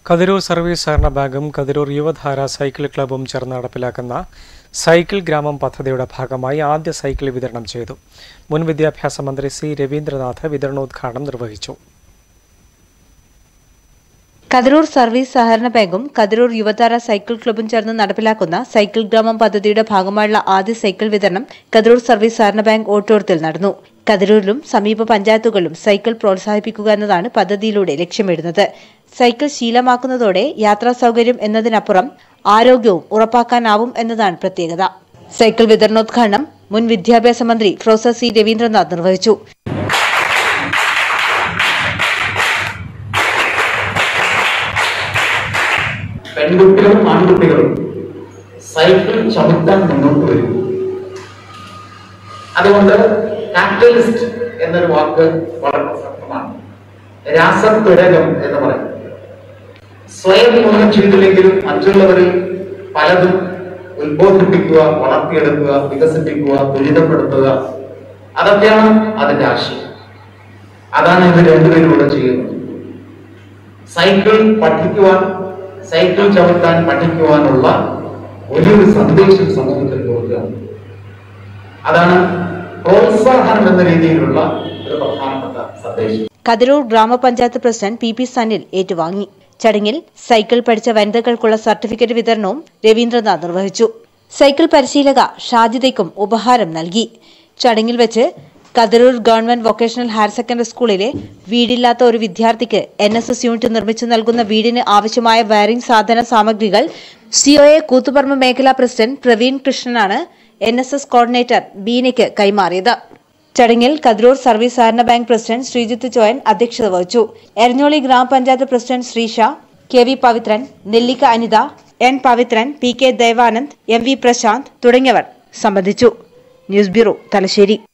Kathirur service സഹകരണ ബാങ്കും Kathirur യുവധാര cycle ക്ലബ്ബും ചേർന്ന് നടപ്പിലാക്കുന്ന സൈക്കിൾ ഗ്രാമം പദ്ധതിയുടെ ഭാഗമായി ആദ്യ സൈക്കിൾ വിതരണം ചെയ്തു മുൻ വിദ്യാഭ്യാസ മന്ത്രി സി രവീന്ദ്രനാഥ് വിതരണോദ്ഘാടനം നിർവഹിച്ചു കതിരൂർ സർവീസ് സഹകരണ ബാങ്കും കതിരൂർ യുവതാര സൈക്കിൾ ക്ലബ്ബും ചേർന്ന് നടപ്പിലാക്കുന്ന സൈക്കിൾ ഗ്രാമം പദ്ധതിയുടെ ഭാഗമായുള്ള ആദ്യ സൈക്കിൾ വിതരണം കതിരൂർ സർവീസ് സഹകരണ ബാങ്ക് ഓട്ടോറത്തിൽ നടന്നു കതിരൂരിലും സമീപ പഞ്ചായത്തുകളിലും സൈക്കിൾ പ്രോത്സാഹിപ്പിക്കുക എന്നതാണ് പദ്ധതിയിലൂടെ ലക്ഷ്യമിടുന്നത് സൈക്കിൾ ശീലമാക്കുന്നതോടെ യാത്രാ സൗകര്യം എന്നതിനപ്പുറം ആരോഗ്യവും ഉറപ്പാക്കാനാവും എന്നതാണ് പ്രത്യേകത സൈക്കിൾ വിതരണോദ്ഘാടനം മുൻ വിദ്യാഭ്യാസ മന്ത്രി പ്രൊഫസർ സി രവീന്ദ്രനാഥ് നിർവഹിച്ചു പെൺകുട്ടികളും ആൺകുട്ടികളും സൈക്കിൾ ചവിട്ടാൻ മുന്നോട്ട് വരും അതുകൊണ്ട് കാറ്റലിസ്റ്റ് എന്നൊരു വാക്ക് വളരെ പ്രസക്തമാണ് രാസത്വരകം എന്ന് പറയും സ്വയം ഒന്നും ചെയ്തില്ലെങ്കിലും മറ്റുള്ളവരിൽ പലതും ഉത്ബോധിപ്പിക്കുക വളർത്തിയെടുക്കുക വികസിപ്പിക്കുക ദുരിതപ്പെടുത്തുക അതൊക്കെയാണ് അതിന്റെ ആശയം അതാണ് ഇത് രണ്ടുപേരിലൂടെ ചെയ്യുന്നത് സൈക്കിൾ പഠിക്കുവാൻ സൈക്കിൾ ചവിട്ടാൻ പഠിക്കുവാനുള്ള വലിയൊരു സന്ദേശം സമൂഹത്തിൽ കൊടുക്കുകയാണ് അതാണ് പ്രോത്സാഹനം എന്ന രീതിയിലുള്ള ഒരു പ്രധാനപ്പെട്ട സന്ദേശം കതിരൂർ ഗ്രാമപഞ്ചായത്ത് പ്രസിഡന്റ് പി പി സനിൽ ഏറ്റുവാങ്ങി ചടങ്ങിൽ സൈക്കിൾ പഠിച്ച വനിതകൾക്കുള്ള സർട്ടിഫിക്കറ്റ് വിതരണവും രവീന്ദ്രനാഥ് നിർവഹിച്ചു സൈക്കിൾ പരിശീലക ഷാജിദയ്ക്കും ഉപഹാരം നൽകി ചടങ്ങിൽ വെച്ച് Kathiroor government vocational higher secondary സ്കൂളിലെ വീടില്ലാത്ത ഒരു വിദ്യാർത്ഥിക്ക് എൻ എസ് എസ് യൂണിറ്റ് നിർമ്മിച്ചു നൽകുന്ന വീടിന് ആവശ്യമായ വയറിംഗ് സാധന സാമഗ്രികൾ സിഒഎ കൂത്തുപറമ്പ് മേഖലാ പ്രസിഡന്റ് പ്രവീൺ കൃഷ്ണനാണ് എൻ എസ് എസ് കോർഡിനേറ്റർ ബീനയ്ക്ക് കൈമാറിയത് ചടങ്ങിൽ കതിരൂർ സർവീസ് സഹകരണ ബാങ്ക് പ്രസിഡന്റ് ശ്രീജിത്ത് ചോയൻ അധ്യക്ഷത വഹിച്ചു എരഞ്ഞോളി ഗ്രാമപഞ്ചായത്ത് president Sreesha K V Pavithran നെല്ലിക്ക Anitha N Pavithran P K Devanand M V Prashanth തുടങ്ങിയവർ സംബന്ധിച്ചു ന്യൂസ് ബ്യൂറോ തലശ്ശേരി